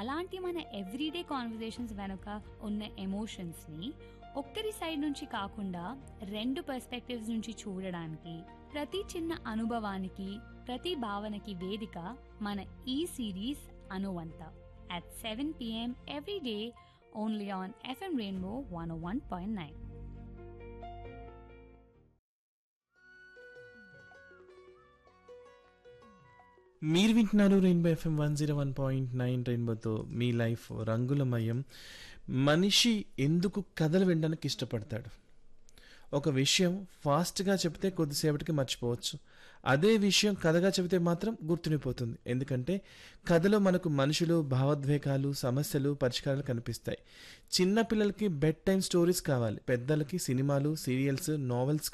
అలాంటి మన everyday conversations వెనుక ఉన్న ఎమోషన్స్ని ఒక్కరి సైడ్ నుంచి కాకుండా రెండు పర్స్పెక్టివ్స్ నుంచి చూడడానికి ప్రతి చిన్న అనుభవానికి ప్రతి భావనకి వేదిక మన ఈ సిరీస్ అనువంత at 7 p.m. every day only on FM Rainbow 101.9. మీరు వింటున్నారు rainbow FM one zero one point nine రెయిన్బోతో మీ లైఫ్ రంగులమయం మనిషి ఎందుకు కథలు వినడానికి ఇష్టపడతాడు ఒక విషయం ఫాస్ట్గా చెప్తే కొద్దిసేపటికి మర్చిపోవచ్చు అదే విషయం కథగా చెబితే మాత్రం గుర్తుండిపోతుంది ఎందుకంటే కథలో మనకు మనుషులు భావోద్వేగాలు సమస్యలు పరిష్కారాలు కనిపిస్తాయి చిన్న పిల్లలకి బెడ్ టైం స్టోరీస్ కావాలి పెద్దలకి సినిమాలు సీరియల్స్ నావెల్స్